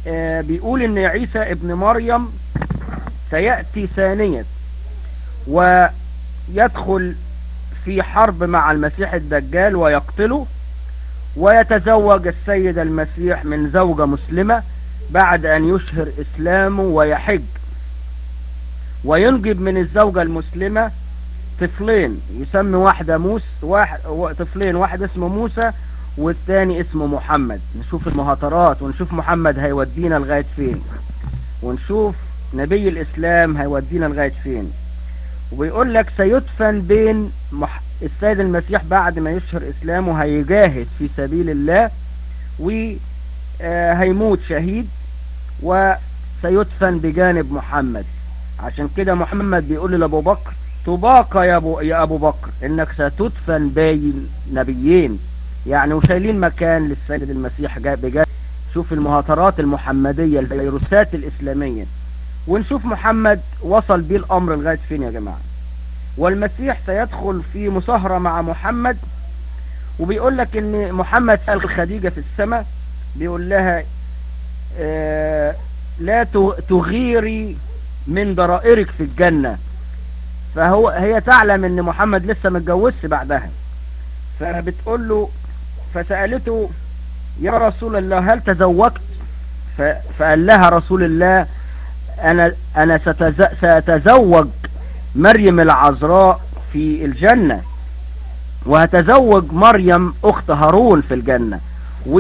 آه بيقول ان عيسى ابن مريم سيأتي ثانيا ويدخل في حرب مع المسيح الدجال ويقتله ويتزوج السيد المسيح من زوجة مسلمة بعد أن يشهر إسلامه ويحج وينجب من الزوجة المسلمة طفلين يسمي واحدة موس واحد طفلين واحد اسمه موسى والثاني اسمه محمد نشوف المهاترات ونشوف محمد هيودينا لغاية فين ونشوف نبي الإسلام هيودينا لغاية فين وبيقول لك سيدفن بين مح... السيد المسيح بعد ما يشهر إسلامه هيجاهد في سبيل الله وهيموت شهيد وسيدفن بجانب محمد عشان كده محمد بيقول لأبو بكر طباق يا أبو, يا أبو بكر إنك ستدفن بين نبيين يعني وشايلين مكان للسيد المسيح بجانب شوف المهاترات المحمدية الفيروسات الإسلامية ونشوف محمد وصل بيه الأمر لغاية فين يا جماعة والمسيح سيدخل في مصاهرة مع محمد وبيقول لك ان محمد سأل خديجة في السماء بيقول لها آه لا تغيري من ضرائرك في الجنة فهو هي تعلم ان محمد لسه متجوزش بعدها فبتقول له فسألته يا رسول الله هل تزوجت فقال لها رسول الله انا انا ساتزوج مريم العذراء في الجنة وهتزوج مريم اخت هارون في الجنة و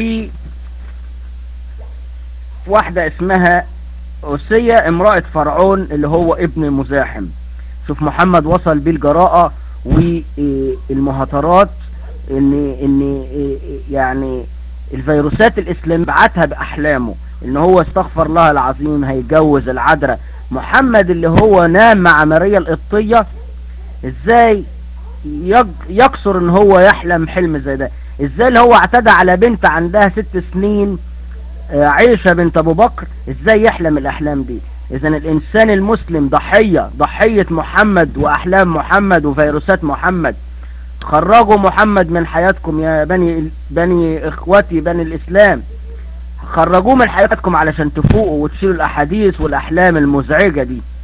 واحدة اسمها أسية امرأة فرعون اللي هو ابن مزاحم شوف محمد وصل بالجراءة والمهاترات ان ان يعني الفيروسات الاسلام بعتها باحلامه ان هو استغفر الله العظيم هيتجوز العذراء محمد اللي هو نام مع ماريا القبطية ازاي يكسر ان هو يحلم حلم زي ده ازاي اللي هو اعتدى على بنت عندها ست سنين عيشة بنت ابو بكر ازاي يحلم الاحلام دي اذا الانسان المسلم ضحية ضحية محمد واحلام محمد وفيروسات محمد خرجوا محمد من حياتكم يا بني بني اخوتي بني الاسلام خرجوه من حياتكم علشان تفوقوا وتشيلوا الاحاديث والاحلام المزعجة دي